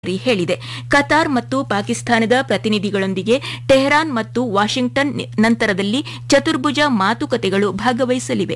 ಹೇಳಿದೆ ಕತಾರ್ ಮತ್ತು ಪಾಕಿಸ್ತಾನದ ಪ್ರತಿನಿಧಿಗಳೊಂದಿಗೆ ಟೆಹರಾನ್ ಮತ್ತು ವಾಷಿಂಗ್ಟನ್ ನಂತರದಲ್ಲಿ ಚತುರ್ಭುಜ ಮಾತುಕತೆಗಳು ಭಾಗವಹಿಸಲಿವೆ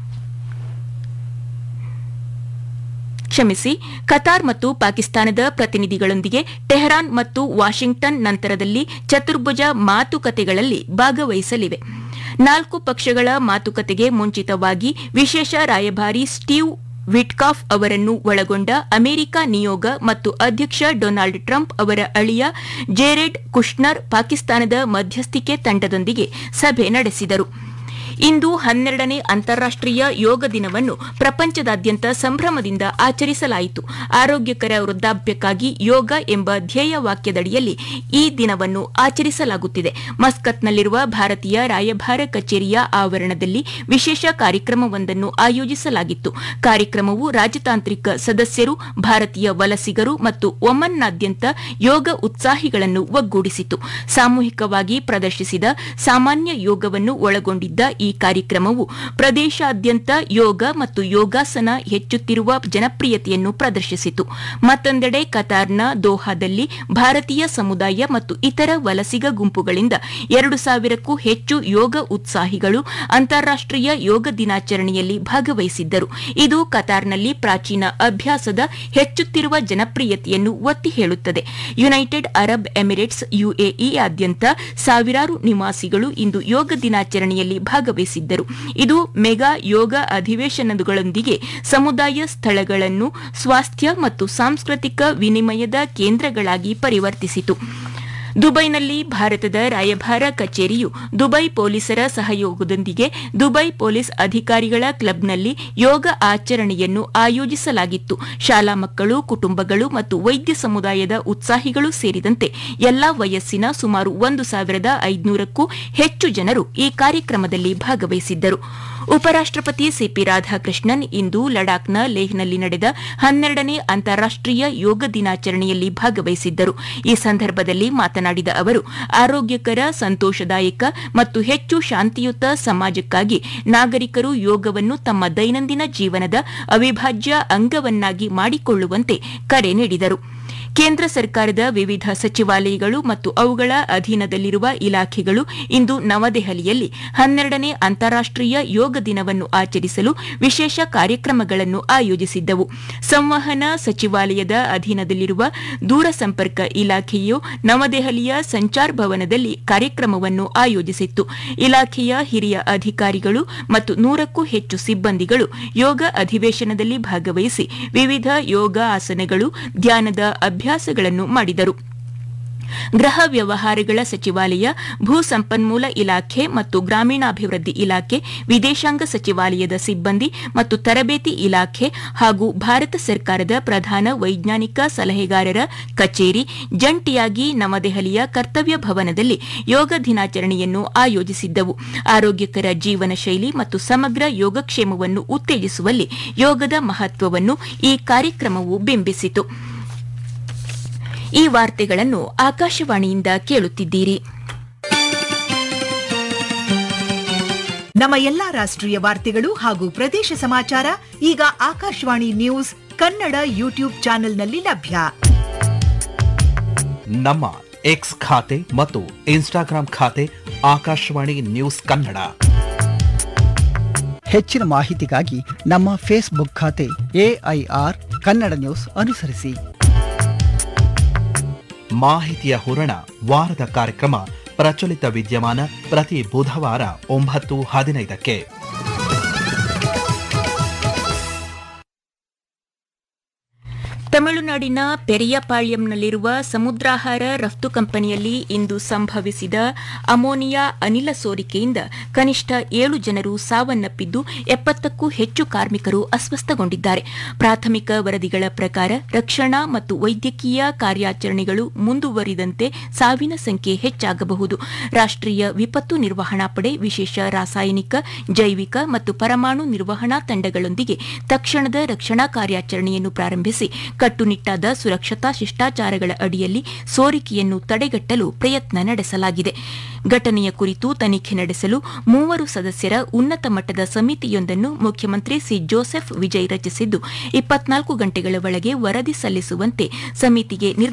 ಕ್ಷಮಿಸಿ ಕತಾರ್ ಮತ್ತು ಪಾಕಿಸ್ತಾನದ ಪ್ರತಿನಿಧಿಗಳೊಂದಿಗೆ ಟೆಹರಾನ್ ಮತ್ತು ವಾಷಿಂಗ್ಟನ್ ನಂತರದಲ್ಲಿ ಚತುರ್ಭುಜ ಮಾತುಕತೆಗಳಲ್ಲಿ ಭಾಗವಹಿಸಲಿವೆ ನಾಲ್ಕು ಪಕ್ಷಗಳ ಮಾತುಕತೆಗೆ ಮುಂಚಿತವಾಗಿ ವಿಶೇಷ ರಾಯಭಾರಿ ಸ್ಟೀವ್ ವಿಟ್ಕಾಫ್ ಅವರನ್ನು ಒಳಗೊಂಡ ಅಮೆರಿಕ ನಿಯೋಗ ಮತ್ತು ಅಧ್ಯಕ್ಷ ಡೊನಾಲ್ಡ್ ಟ್ರಂಪ್ ಅವರ ಅಳಿಯ ಜೇರೆಡ್ ಕುಶ್ನರ್ ಪಾಕಿಸ್ತಾನದ ಮಧ್ಯಸ್ಥಿಕೆ ತಂಡದೊಂದಿಗೆ ಸಭೆ ನಡೆಸಿದರು ಇಂದು ಹನ್ನೆರಡನೇ ಅಂತಾರಾಷ್ಟೀಯ ಯೋಗ ದಿನವನ್ನು ಪ್ರಪಂಚದಾದ್ಯಂತ ಸಂಭ್ರಮದಿಂದ ಆಚರಿಸಲಾಯಿತು ಆರೋಗ್ಯಕರ ವೃದ್ಧಾಪ್ಯಕ್ಕಾಗಿ ಯೋಗ ಎಂಬ ಧ್ಯೇಯ ವಾಕ್ಯದಡಿಯಲ್ಲಿ ಈ ದಿನವನ್ನು ಆಚರಿಸಲಾಗುತ್ತಿದೆ ಮಸ್ಕತ್ನಲ್ಲಿರುವ ಭಾರತೀಯ ರಾಯಭಾರ ಕಚೇರಿಯ ಆವರಣದಲ್ಲಿ ವಿಶೇಷ ಕಾರ್ಯಕ್ರಮವೊಂದನ್ನು ಆಯೋಜಿಸಲಾಗಿತ್ತು ಕಾರ್ಯಕ್ರಮವು ರಾಜತಾಂತ್ರಿಕ ಸದಸ್ಯರು ಭಾರತೀಯ ವಲಸಿಗರು ಮತ್ತು ಒಮನ್ನಾದ್ಯಂತ ಯೋಗ ಉತ್ಸಾಹಿಗಳನ್ನು ಒಗ್ಗೂಡಿಸಿತು ಸಾಮೂಹಿಕವಾಗಿ ಪ್ರದರ್ಶಿಸಿದ ಸಾಮಾನ್ಯ ಯೋಗವನ್ನು ಒಳಗೊಂಡಿದ್ದ ಈ ಕಾರ್ಯಕ್ರಮವು ಪ್ರದೇಶಾದ್ಯಂತ ಯೋಗ ಮತ್ತು ಯೋಗಾಸನ ಹೆಚ್ಚುತ್ತಿರುವ ಜನಪ್ರಿಯತೆಯನ್ನು ಪ್ರದರ್ಶಿಸಿತು ಮತ್ತೊಂದೆಡೆ ಕತಾರ್ನ ದೋಹಾದಲ್ಲಿ ಭಾರತೀಯ ಸಮುದಾಯ ಮತ್ತು ಇತರ ವಲಸಿಗ ಗುಂಪುಗಳಿಂದ ಎರಡು ಸಾವಿರಕ್ಕೂ ಹೆಚ್ಚು ಯೋಗ ಉತ್ಸಾಹಿಗಳು ಅಂತಾರಾಷ್ಟೀಯ ಯೋಗ ದಿನಾಚರಣೆಯಲ್ಲಿ ಭಾಗವಹಿಸಿದ್ದರು ಇದು ಕತಾರ್ನಲ್ಲಿ ಪ್ರಾಚೀನ ಅಭ್ಯಾಸದ ಹೆಚ್ಚುತ್ತಿರುವ ಜನಪ್ರಿಯತೆಯನ್ನು ಒತ್ತಿ ಹೇಳುತ್ತದೆ ಯುನೈಟೆಡ್ ಅರಬ್ ಎಮಿರೇಟ್ಸ್ ಯುಎಇಯಾದ್ಯಂತ ಸಾವಿರಾರು ನಿವಾಸಿಗಳು ಇಂದು ಯೋಗ ದಿನಾಚರಣೆಯಲ್ಲಿ ಭಾಗವಹಿಸಿದ್ದರು ಇದು ಮೆಗಾ ಯೋಗ ಅಧಿವೇಶನಗಳೊಂದಿಗೆ ಸಮುದಾಯ ಸ್ಥಳಗಳನ್ನು ಸ್ವಾಸ್ಥ್ಯ ಮತ್ತು ಸಾಂಸ್ಕೃತಿಕ ವಿನಿಮಯದ ಕೇಂದ್ರಗಳಾಗಿ ಪರಿವರ್ತಿಸಿತು ದುಬೈನಲ್ಲಿ ಭಾರತದ ರಾಯಭಾರ ಕಚೇರಿಯು ದುಬೈ ಪೊಲೀಸರ ಸಹಯೋಗದೊಂದಿಗೆ ದುಬೈ ಪೊಲೀಸ್ ಅಧಿಕಾರಿಗಳ ಕ್ಲಬ್ನಲ್ಲಿ ಯೋಗ ಆಚರಣೆಯನ್ನು ಆಯೋಜಿಸಲಾಗಿತ್ತು ಶಾಲಾ ಮಕ್ಕಳು ಕುಟುಂಬಗಳು ಮತ್ತು ವೈದ್ಯ ಸಮುದಾಯದ ಉತ್ಸಾಹಿಗಳು ಸೇರಿದಂತೆ ಎಲ್ಲಾ ವಯಸ್ಸಿನ ಸುಮಾರು ಒಂದು ಸಾವಿರದ ಐದುನೂರಕ್ಕೂ ಹೆಚ್ಚು ಜನರು ಈ ಕಾರ್ಯಕ್ರಮದಲ್ಲಿ ಭಾಗವಹಿಸಿದ್ದರು ಉಪರಾಷ್ಟಪತಿ ಸಿಪಿ ರಾಧಾಕೃಷ್ಣನ್ ಇಂದು ಲಡಾಖ್ನ ಲೇಹ್ನಲ್ಲಿ ನಡೆದ ಹನ್ನೆರಡನೇ ಅಂತಾರಾಷ್ಟೀಯ ಯೋಗ ದಿನಾಚರಣೆಯಲ್ಲಿ ಭಾಗವಹಿಸಿದ್ದರು ಈ ಸಂದರ್ಭದಲ್ಲಿ ಮಾತನಾಡಿದ ಅವರು ಆರೋಗ್ಯಕರ ಸಂತೋಷದಾಯಕ ಮತ್ತು ಹೆಚ್ಚು ಶಾಂತಿಯುತ ಸಮಾಜಕ್ಕಾಗಿ ನಾಗರಿಕರು ಯೋಗವನ್ನು ತಮ್ಮ ದೈನಂದಿನ ಜೀವನದ ಅವಿಭಾಜ್ಯ ಅಂಗವನ್ನಾಗಿ ಮಾಡಿಕೊಳ್ಳುವಂತೆ ಕರೆ ನೀಡಿದರು ಕೇಂದ್ರ ಸರ್ಕಾರದ ವಿವಿಧ ಸಚಿವಾಲಯಗಳು ಮತ್ತು ಅವುಗಳ ಅಧೀನದಲ್ಲಿರುವ ಇಲಾಖೆಗಳು ಇಂದು ನವದೆಹಲಿಯಲ್ಲಿ ಹನ್ನೆರಡನೇ ಅಂತಾರಾಷ್ಟೀಯ ಯೋಗ ದಿನವನ್ನು ಆಚರಿಸಲು ವಿಶೇಷ ಕಾರ್ಯಕ್ರಮಗಳನ್ನು ಆಯೋಜಿಸಿದ್ದವು ಸಂವಹನ ಸಚಿವಾಲಯದ ಅಧೀನದಲ್ಲಿರುವ ದೂರಸಂಪರ್ಕ ಇಲಾಖೆಯು ನವದೆಹಲಿಯ ಸಂಚಾರ್ ಭವನದಲ್ಲಿ ಕಾರ್ಯಕ್ರಮವನ್ನು ಆಯೋಜಿಸಿತ್ತು ಇಲಾಖೆಯ ಹಿರಿಯ ಅಧಿಕಾರಿಗಳು ಮತ್ತು ನೂರಕ್ಕೂ ಹೆಚ್ಚು ಸಿಬ್ಬಂದಿಗಳು ಯೋಗ ಅಧಿವೇಶನದಲ್ಲಿ ಭಾಗವಹಿಸಿ ವಿವಿಧ ಯೋಗ ಆಸನಗಳು ಧ್ಯಾನದ ಅಭ್ಯಾಸಗಳನ್ನು ಮಾಡಿದರು ಗೃಹ ವ್ಯವಹಾರಗಳ ಸಚಿವಾಲಯ ಭೂ ಸಂಪನ್ಮೂಲ ಇಲಾಖೆ ಮತ್ತು ಗ್ರಾಮೀಣಾಭಿವೃದ್ಧಿ ಇಲಾಖೆ ವಿದೇಶಾಂಗ ಸಚಿವಾಲಯದ ಸಿಬ್ಬಂದಿ ಮತ್ತು ತರಬೇತಿ ಇಲಾಖೆ ಹಾಗೂ ಭಾರತ ಸರ್ಕಾರದ ಪ್ರಧಾನ ವೈಜ್ಞಾನಿಕ ಸಲಹೆಗಾರರ ಕಚೇರಿ ಜಂಟಿಯಾಗಿ ನವದೆಹಲಿಯ ಕರ್ತವ್ಯ ಭವನದಲ್ಲಿ ಯೋಗ ದಿನಾಚರಣೆಯನ್ನು ಆಯೋಜಿಸಿದ್ದವು ಆರೋಗ್ಯಕರ ಜೀವನ ಶೈಲಿ ಮತ್ತು ಸಮಗ್ರ ಯೋಗಕ್ಷೇಮವನ್ನು ಉತ್ತೇಜಿಸುವಲ್ಲಿ ಯೋಗದ ಮಹತ್ವವನ್ನು ಈ ಕಾರ್ಯಕ್ರಮವು ಬಿಂಬಿಸಿತು ಈ ವಾರ್ತೆಗಳನ್ನು ಆಕಾಶವಾಣಿಯಿಂದ ಕೇಳುತ್ತಿದ್ದೀರಿ ನಮ್ಮ ಎಲ್ಲಾ ರಾಷ್ಟ್ರೀಯ ವಾರ್ತೆಗಳು ಹಾಗೂ ಪ್ರದೇಶ ಸಮಾಚಾರ ಈಗ ಆಕಾಶವಾಣಿ ನ್ಯೂಸ್ ಕನ್ನಡ ಯೂಟ್ಯೂಬ್ ಚಾನೆಲ್ನಲ್ಲಿ ಲಭ್ಯ ನಮ್ಮ ಎಕ್ಸ್ ಖಾತೆ ಮತ್ತು ಇನ್ಸ್ಟಾಗ್ರಾಂ ಖಾತೆ ಆಕಾಶವಾಣಿ ನ್ಯೂಸ್ ಕನ್ನಡ ಹೆಚ್ಚಿನ ಮಾಹಿತಿಗಾಗಿ ನಮ್ಮ ಫೇಸ್ಬುಕ್ ಖಾತೆ ಎಐಆರ್ ಕನ್ನಡ ನ್ಯೂಸ್ ಅನುಸರಿಸಿ ಮಾಹಿತಿಯ ಹೂರಣ ವಾರದ ಕಾರ್ಯಕ್ರಮ ಪ್ರಚಲಿತ ವಿದ್ಯಮಾನ ಪ್ರತಿ ಬುಧವಾರ ಒಂಬತ್ತು ಹದಿನೈದಕ್ಕೆ ತಮಿಳುನಾಡಿನ ಪೆರಿಯಪಾಳ್ಯಂನಲ್ಲಿರುವ ಸಮುದ್ರಾಹಾರ ರಫ್ತು ಕಂಪನಿಯಲ್ಲಿ ಇಂದು ಸಂಭವಿಸಿದ ಅಮೋನಿಯಾ ಅನಿಲ ಸೋರಿಕೆಯಿಂದ ಕನಿಷ್ಠ ಏಳು ಜನರು ಸಾವನ್ನಪ್ಪಿದ್ದು ಎಪ್ಪತ್ತಕ್ಕೂ ಹೆಚ್ಚು ಕಾರ್ಮಿಕರು ಅಸ್ವಸ್ಥಗೊಂಡಿದ್ದಾರೆ ಪ್ರಾಥಮಿಕ ವರದಿಗಳ ಪ್ರಕಾರ ರಕ್ಷಣಾ ಮತ್ತು ವೈದ್ಯಕೀಯ ಕಾರ್ಯಾಚರಣೆಗಳು ಮುಂದುವರಿದಂತೆ ಸಾವಿನ ಸಂಖ್ಯೆ ಹೆಚ್ಚಾಗಬಹುದು ರಾಷ್ಟೀಯ ವಿಪತ್ತು ನಿರ್ವಹಣಾ ಪಡೆ ವಿಶೇಷ ರಾಸಾಯನಿಕ ಜೈವಿಕ ಮತ್ತು ಪರಮಾಣು ನಿರ್ವಹಣಾ ತಂಡಗಳೊಂದಿಗೆ ತಕ್ಷಣದ ರಕ್ಷಣಾ ಕಾರ್ಯಾಚರಣೆಯನ್ನು ಪ್ರಾರಂಭಿಸಿ ಕಟ್ಟುನಿಟ್ಟಾದ ಸುರಕ್ಷತಾ ಶಿಷ್ಟಾಚಾರಗಳ ಅಡಿಯಲ್ಲಿ ಸೋರಿಕೆಯನ್ನು ತಡೆಗಟ್ಟಲು ಪ್ರಯತ್ನ ನಡೆಸಲಾಗಿದೆ ಘಟನೆಯ ಕುರಿತು ತನಿಖೆ ನಡೆಸಲು ಮೂವರು ಸದಸ್ಯರ ಉನ್ನತ ಮಟ್ಟದ ಸಮಿತಿಯೊಂದನ್ನು ಮುಖ್ಯಮಂತ್ರಿ ಸಿ ಜೋಸೆಫ್ ವಿಜಯ್ ರಚಿಸಿದ್ದು ಇಪ್ಪತ್ನಾಲ್ಕು ಗಂಟೆಗಳ ಒಳಗೆ ವರದಿ ಸಲ್ಲಿಸುವಂತೆ ಸಮಿತಿಗೆ